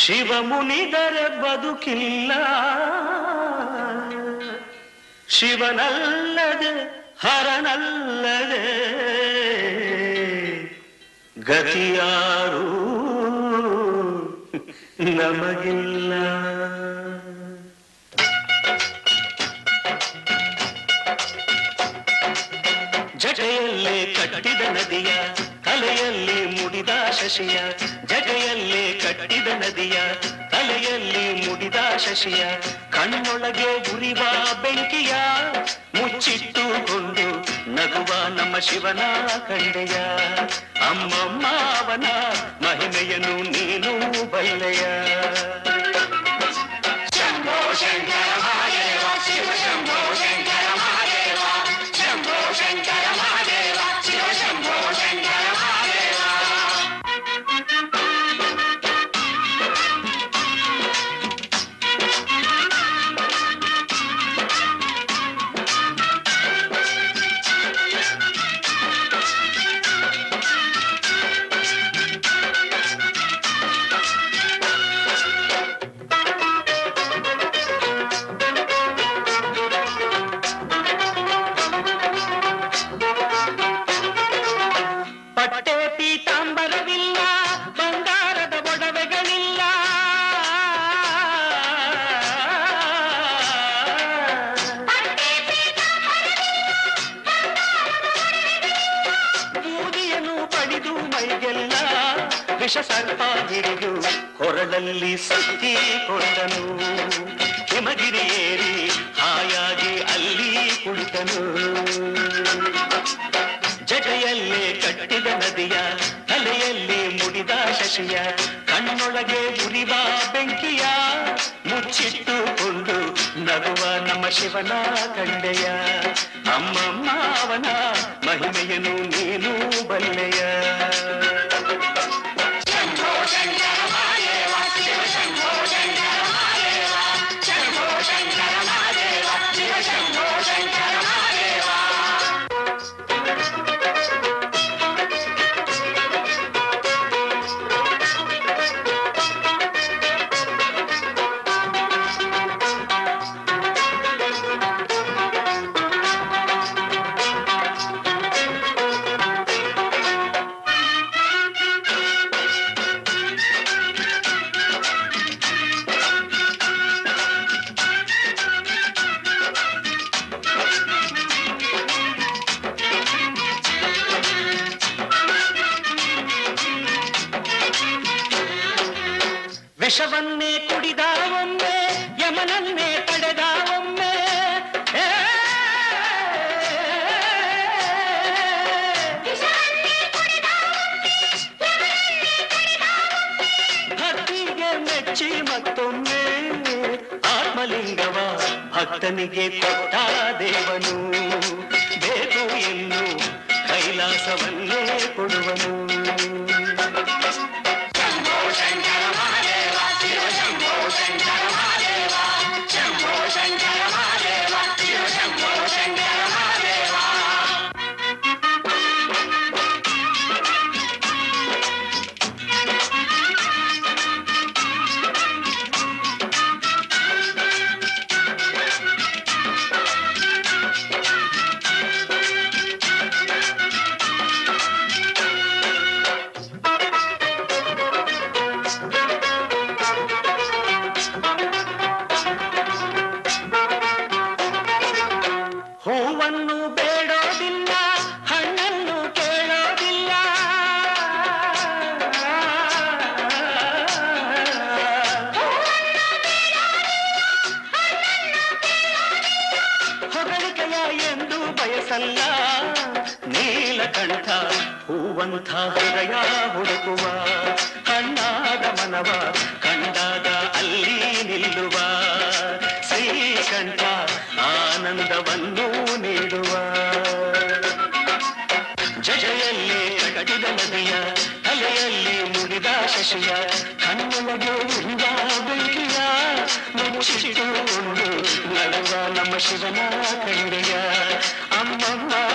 ಶಿವ ಮುನಿದರೆ ಬದುಕಿಲ್ಲ ಶಿವನಲ್ಲದೆ ಹರನಲ್ಲದೆ ಗತಿಯಾರು ನಮಗಿಲ್ಲ ಜಟೆಯಲ್ಲೇ ಕಟ್ಟಿದ ನದಿಯ ತಲೆಯಲ್ಲಿ ಮುಡಿದ ಶಶಿಯ ಜಟೆಯಲ್ಲೇ ಕಟ್ಟಿದ ನದಿಯ ತಲೆಯಲ್ಲಿ ಮುಡಿದ ಶಶಿಯ ಕಣ್ಣೊಳಗೆ ಉರಿವ ಬೆಂಕಿಯ ಮುಚ್ಚಿಟ್ಟುಕೊಂಡು ನಗುವ ನಮ್ಮ ಶಿವನ ಕಂಡೆಯ ಅಮ್ಮಮ್ಮ ಅವನ ಮಹಿಮೆಯನ್ನು ನೀನು ಬಲ್ಲೆಯ ಶಂಭೋ ಶಂಕರ ಮಹಾದೇವ ಶಿವ ಶಂಭೋ ಶಂಕರ ಮಹಾದೇವ ಶಂಭೋ ಶಂಕರ ಮಹಾದೇವ ಶಿವ ಶಂಭೋ ಶಂಕರ ಮಹಾದೇವ ಪಟ್ಟೆ ಪೀತಾಂಬರವಿಲ್ಲ ಬಂಗಾರದ ಒಡವೆಗಳಿಲ್ಲ ಬೂದಿಯನ್ನು ಪಡೆದು ಮೈಗೆಲ್ಲ ವಿಷ ಸರ್ಪ ಹಿಡಿದು ಕೊರಳಲ್ಲಿ ಸುತ್ತಿ ಕೊಂಡನು ಹಿಮಗಿರಿ ಏರಿ ಹಾಯಾಗಿ ಅಲ್ಲಿ ಕುಳಿತನು ಜಟೆಯಲ್ಲೇ ಕಟ್ಟಿದ ನದಿಯ ತಲೆಯಲ್ಲಿ ಮುಡಿದ ಶಶಿಯ ಕಣ್ಣೊಳಗೆ ಉರಿವ ಬೆಂಕಿಯ ಮುಚ್ಚಿಟ್ಟುಕೊಂಡು ನಗುವ ನಮ್ಮ ಶಿವನ ಕಂಡೆಯ ಅಮ್ಮಮ್ಮ ಅವನ ಮಹಿಮೆಯನ್ನು ನೀನು ಬಲ್ಲೆಯ ಶಂಭೋ ಶಂಕರ ಮಹಾದೇವ ಶಿವ ಶಂಭೋ ಶಂಕರ ಮಹಾದೇವ ಶಂಭೋ ಶಂಕರ ಮಹಾದೇವ ಶಿವ ಶಂಭೋ ಶಂಕರ ಮಹಾದೇವ ವಿಷವನ್ನೇ ಕುಡಿದ ಒಮ್ಮೆ ಯಮನನ್ನೇ ತಡೆದ ಒಮ್ಮೆ ಏ, ಭಕ್ತಿಗೆ ಮೆಚ್ಚಿ ಮತ್ತೊಮ್ಮೆ ಆತ್ಮಲಿಂಗವ ಭಕ್ತನಿಗೆ ಕೊಟ್ಟ ದೇವನು ಬೇಕು ಎಂದು ಕೈಲಾಸವನ್ನೇ ಕೊಡುವನು ಶಂಭೋ ಶಂಕರ ಮಹಾದೇವ ಶಿವ ಶಂಭೋ ಶಂಕರ ಮಹಾದೇವ ಶಂಭೋ ಶಂಕರ ಮಹಾದೇವ ಶಿವ ಶಂಭೋ ಶಂಕರ ಮಹಾದೇವ ಹೂವನ್ನು ಬೇಡೋದಿಲ್ಲ ಹಣ್ಣನ್ನು ಕೇಳೋದಿಲ್ಲ ಹೊಗಳಿಕೆಯ ಎಂದು ಬಯಸಲ್ಲ ನೀಲಕಂಠ ಹೂವಂಥ ಹೃದಯ ಹುಡುಕುವ ಹಣ್ಣಾದ ಮನವ ಕಂಡಾಗ ಅಲ್ಲಿ ನಿಲ್ಲುವ ಶ್ರೀಕಂಠ ಆನಂದವನ್ನು ನೀಡುವ ಜಜೆಯಲ್ಲಿ ಕಟಿದ ನದಿಯ ತಲೆಯಲ್ಲಿ ಮುಡಿದ ಶಶಿಯ ಕಣ್ಣೊಳಗೆ ಉರಿದ ಬೆಂಕಿಯ ಮುಚ್ಚಿಟ್ಟುಕೊಂಡು ನಡುವ ನಮ್ಮ ಶಿವನ ಕಂಡೆಯ ಅಮ್ಮಮ್ಮ